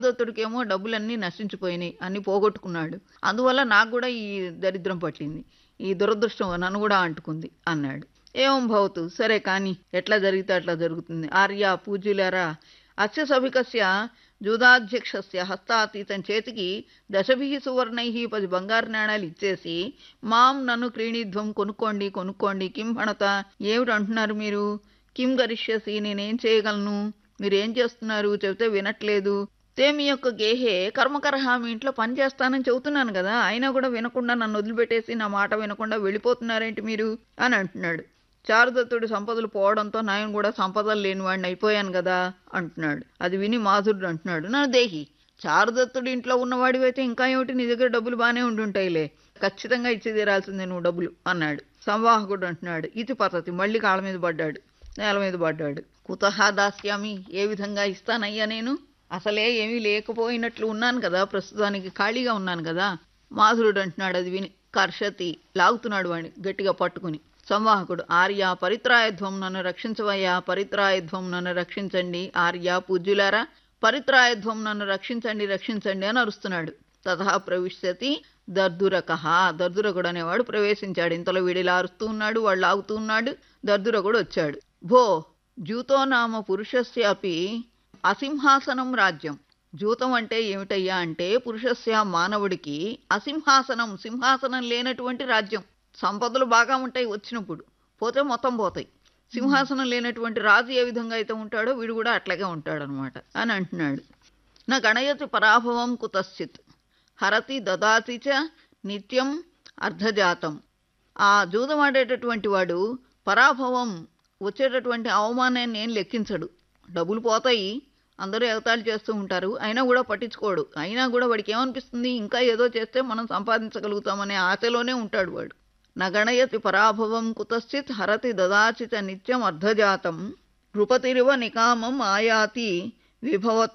దత్తుడికేమో డబ్బులన్నీ నశించిపోయినాయి అన్ని పోగొట్టుకున్నాడు అందువల్ల నాకు కూడా ఈ దరిద్రం పట్టింది ఈ దురదృష్టం నన్ను కూడా అంటుకుంది అన్నాడు ఏం భవతు సరే కానీ ఎట్లా జరిగితే అట్లా జరుగుతుంది ఆర్య పూజ్యులారా అస్య సభికస్య జూదాధ్యక్షస్య హస్తాత్ ఇతని చేతికి దశభి సువర్ణై పది బంగారు నాణాలు ఇచ్చేసి మాం నన్ను క్రీణిధ్వం కొనుక్కోండి కొనుక్కోండి కిం భణత ఏమిటి అంటున్నారు మీరు కిం గరిష్యసి నేనేం చేయగలను మీరేం చేస్తున్నారు చెబితే వినట్లేదు తే మీ యొక్క గేహే కర్మకరహ మీ ఇంట్లో పని చేస్తానని చెబుతున్నాను కదా అయినా కూడా వినకుండా నన్ను వదిలిపెట్టేసి నా మాట వినకుండా వెళ్ళిపోతున్నారేంటి మీరు అని అంటున్నాడు చారుదత్తుడి సంపదలు పోవడంతో నేను కూడా సంపదలు లేనివాడిని అయిపోయాను కదా అంటున్నాడు అది విని మాధురుడు అంటున్నాడు నా దేహి చారుదత్తుడి ఇంట్లో ఉన్నవాడివైతే ఇంకా ఏమిటి నీ దగ్గర డబ్బులు బాగానే ఉంటుంటాయిలే ఖచ్చితంగా ఇచ్చి తీరాల్సిందే నువ్వు డబ్బులు అన్నాడు సంవాహకుడు అంటున్నాడు ఇది పద్ధతి మళ్ళీ కాళ్ళ మీద పడ్డాడు నేల మీద పడ్డాడు కుతహ దాస్యామి ఏ విధంగా ఇస్తానయ్యా నేను అసలే ఏమీ లేకపోయినట్లు ఉన్నాను కదా ప్రస్తుతానికి ఖాళీగా ఉన్నాను కదా మాధురుడు అంటున్నాడు అది విని కర్షతి లాగుతున్నాడు వాడిని గట్టిగా పట్టుకుని సంవాహకుడు ఆర్య పరిత్రాయధ్వం నన్ను రక్షించవయ్యా పరిత్రాయధ్వం నన్ను రక్షించండి ఆర్య పూజ్యులారా పరిత్రాయధ్వం నన్ను రక్షించండి రక్షించండి అని అరుస్తున్నాడు తథా ప్రవిశ్యతి దర్దురకహ దర్దురకుడు అనేవాడు ప్రవేశించాడు ఇంతలో వీడిలా అరుస్తూ ఉన్నాడు వాడు లాగుతూ ఉన్నాడు దర్దురకుడు వచ్చాడు భో జూతో నామ పురుషస్య అపి అసింహాసనం రాజ్యం జూతం అంటే ఏమిటయ్యా అంటే పురుషస్య మానవుడికి అసింహాసనం సింహాసనం లేనటువంటి రాజ్యం సంపదలు బాగా ఉంటాయి వచ్చినప్పుడు పోతే మొత్తం పోతాయి సింహాసనం లేనటువంటి రాజు ఏ విధంగా అయితే ఉంటాడో వీడు కూడా అట్లాగే ఉంటాడనమాట అని అంటున్నాడు నా గణయతి పరాభవం కుతశ్చిత్ హరతి దదాతి చ నిత్యం అర్ధజాతం ఆ జూదమాడేటటువంటి వాడు పరాభవం వచ్చేటటువంటి అవమానాన్ని ఏం లెక్కించడు డబ్బులు పోతాయి అందరూ ఎగతాళి చేస్తూ ఉంటారు అయినా కూడా పట్టించుకోడు అయినా కూడా వాడికి ఏమనిపిస్తుంది ఇంకా ఏదో చేస్తే మనం సంపాదించగలుగుతామనే ఆశలోనే ఉంటాడు వాడు నగణయతి పరాభవం కుతశ్చిత్ హరతి దదాచిత నిత్యం అర్ధజాతం నృపతిరివ నికామం ఆయాతి విభవత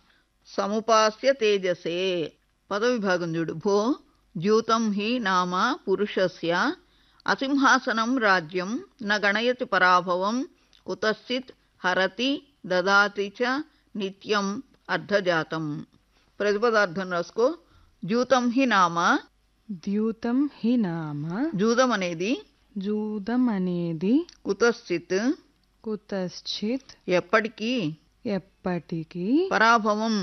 సముపాస్య తేజసే పదవిభాగం చూడు భో ద్యూతం హి నామ పురుషస్య అసింహాసనం రాజ్యం న గణయతి పరాభవం కుతశ్చిత్ హరతి దదాతి చ నిత్యం అర్ధజాతం ప్రతిపదార్థం రాసుకో జూతం హి నామ ద్యూతం హి నామ జూదం అనేది జూదం అనేది కుతశ్చిత్ కుతశ్చిత్ ఎప్పటికీ ఎప్పటికీ పరాభవం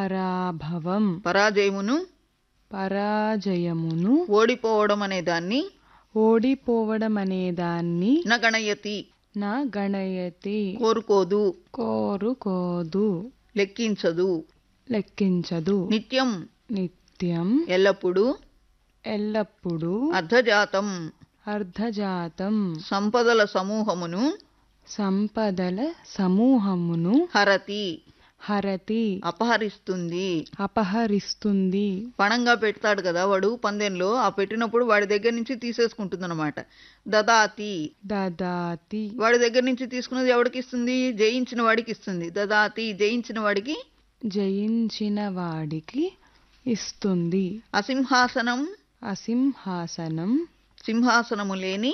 పరాభవం పరాజయమును పరాజయమును ఓడిపోవడం అనే దాన్ని ఓడిపోవడం అనే దాన్ని న గణయతి నా గణయతి కోరుకోదు కోరుకోదు లెక్కించదు లెక్కించదు నిత్యం నిత్యం ఎల్లప్పుడూ ఎల్లప్పుడూ అర్ధజాతం అర్ధజాతం సంపదల సమూహమును సంపదల సమూహమును హరతి హరతి అపహరిస్తుంది అపహరిస్తుంది పణంగా పెడతాడు కదా వాడు పందెంలో ఆ పెట్టినప్పుడు వాడి దగ్గర నుంచి తీసేసుకుంటుందన్నమాట దదాతి దదాతి వాడి దగ్గర నుంచి తీసుకున్నది ఎవడికి ఇస్తుంది జయించిన వాడికి ఇస్తుంది దదాతి జయించిన వాడికి జయించిన వాడికి ఇస్తుంది అసింహాసనం అసింహాసనం సింహాసనము లేని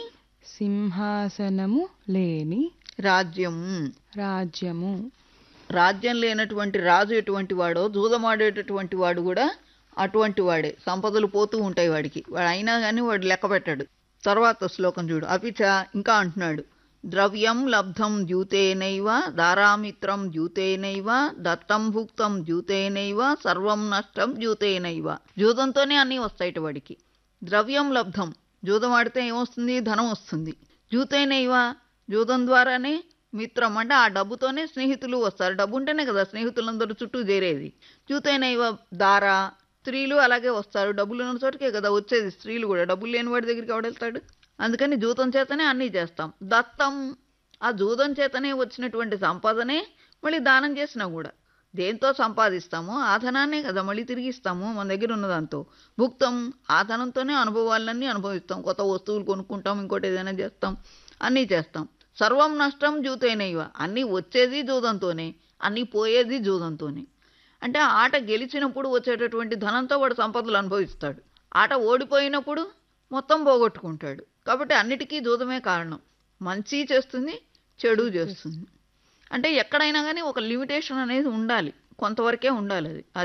సింహాసనము లేని రాజ్యం రాజ్యము రాజ్యం లేనటువంటి రాజు ఎటువంటి వాడో జూదమాడేటటువంటి వాడు కూడా అటువంటి వాడే సంపదలు పోతూ ఉంటాయి వాడికి వాడు అయినా కానీ వాడు లెక్క పెట్టాడు తర్వాత శ్లోకం చూడు అపిచ ఇంకా అంటున్నాడు ద్రవ్యం లబ్ధం ద్యూతేనైవ దారామిత్రం ద్యూతేనైవ దత్తం భుక్తం ద్యూతేనైవ సర్వం నష్టం ద్యూతేనైవ జూదంతోనే అన్నీ వస్తాయిట వాడికి ద్రవ్యం లబ్ధం జూదం ఆడితే ఏమొస్తుంది ధనం వస్తుంది జూతేనైవ జూదం ద్వారానే మిత్రం అంటే ఆ డబ్బుతోనే స్నేహితులు వస్తారు డబ్బు ఉంటేనే కదా స్నేహితులందరూ చుట్టూ చేరేది జూతైనైవ దార స్త్రీలు అలాగే వస్తారు డబ్బులు ఉన్న చోటుకే కదా వచ్చేది స్త్రీలు కూడా డబ్బులు లేని వాడి దగ్గరికి ఎవడెళ్తాడు అందుకని జూతం చేతనే అన్నీ చేస్తాం దత్తం ఆ జూదం చేతనే వచ్చినటువంటి సంపదనే మళ్ళీ దానం చేసినా కూడా దేంతో సంపాదిస్తామో ఆ ధనాన్నే కదా మళ్ళీ తిరిగి ఇస్తాము మన దగ్గర ఉన్న దాంతో భుక్తం ఆ ధనంతోనే అనుభవాలన్నీ అనుభవిస్తాం కొత్త వస్తువులు కొనుక్కుంటాం ఇంకోటి ఏదైనా చేస్తాం అన్నీ చేస్తాం సర్వం నష్టం జూతైనయివ అన్నీ వచ్చేది జూదంతోనే అన్నీ పోయేది జూదంతోనే అంటే ఆట గెలిచినప్పుడు వచ్చేటటువంటి ధనంతో వాడు సంపదలు అనుభవిస్తాడు ఆట ఓడిపోయినప్పుడు మొత్తం పోగొట్టుకుంటాడు కాబట్టి అన్నిటికీ జూదమే కారణం మంచి చేస్తుంది చెడు చేస్తుంది అంటే ఎక్కడైనా కానీ ఒక లిమిటేషన్ అనేది ఉండాలి కొంతవరకే ఉండాలి అది